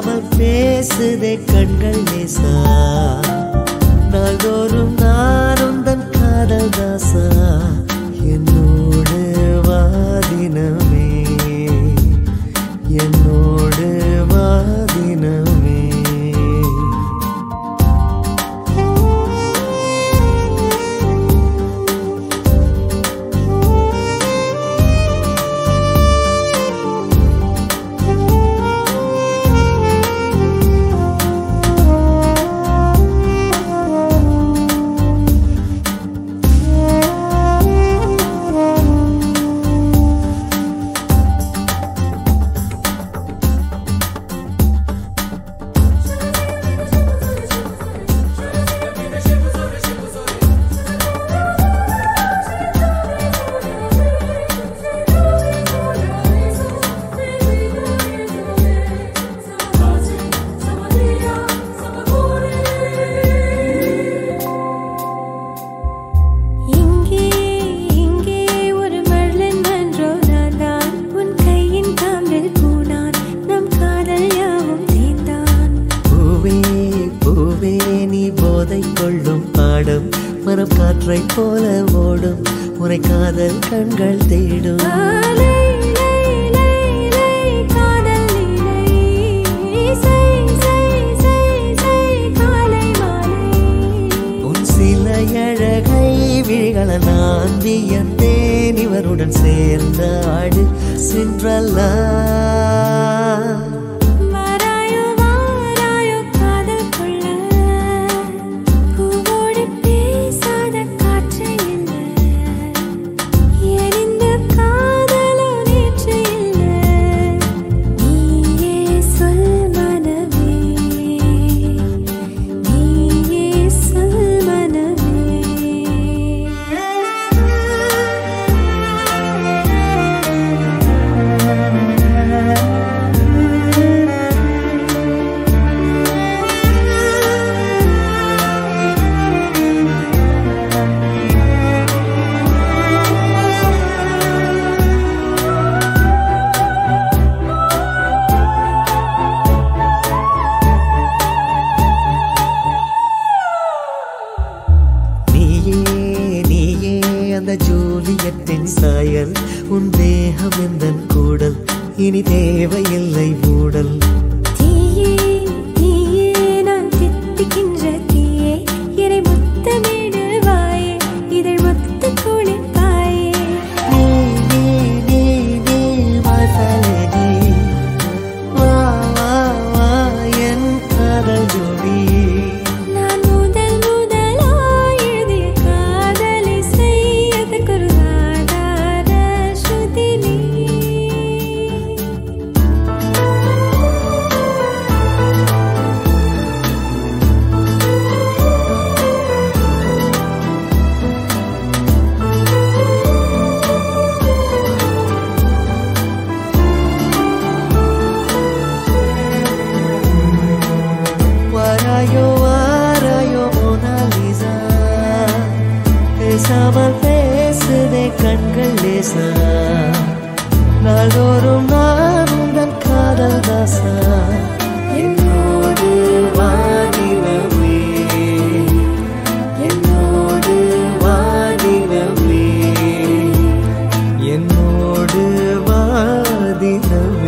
பேசாமல் பேசுதே கண்கள் லேசா நாள்தோறும் நானும் தன் காதல் தாசா என்னோடு வாதினமே என்னோடு வாதினமே இங்கே இங்கே ஒரு மழலன் மன்றோ நான் தான் உன் கையின் தாம்பில் பூனான் நம் காதல் யாவும் தேர்ந்தான் பூவே பூவே நீ போதை கொள்ளும் பாடம் மரம் காற்றை போல ஓடும் உரை காதல் கண்கள் தேடும் ஆலை லை லை லை காதல் லீலை சை சை சை சை காலை மாலை உன் சில அழகை விழிகள நான் வியந்தேன் இவருடன் சேர்ந்த ஆடு சென்றல்லா வாராயோ வாராயோ காதல் கொள்ள பூவோடு பேசாத காற்று இல்ல எரிந்த காதலோ நேற்று இல்ல நீயே சொல் மனமே நீயே சொல் மனமே நீயே நீயே அந்த ஜூலியத்தின் சாயல் உன் தேகம் எந்தன் கூடல் இனி தேவையில்லை மூடல் தீயே தீயே நான் தித்திக்கின்ற தீயே என்னை முத்தமிடுவாயே இதழ் மொத்த குளிப்பாயே நீ நீ நீ நீ வாசலே நீ வா வா வா என் காதல் ஜோடி நான் முதல் முதலாய் எழுதிய காதலை செய்யதற்கு ஒரு ஆதார ஸ்ருதி நீ வாராயோ வாராயோ மோனாலிசா பேசாமல் பேசுதே கண்கள் லேசா நாள்தோறும் நான் உங்கள் காதல் தாசா என்னோடு வாடினமே என்னோடு வாடினமே என்னோடு வாடினமே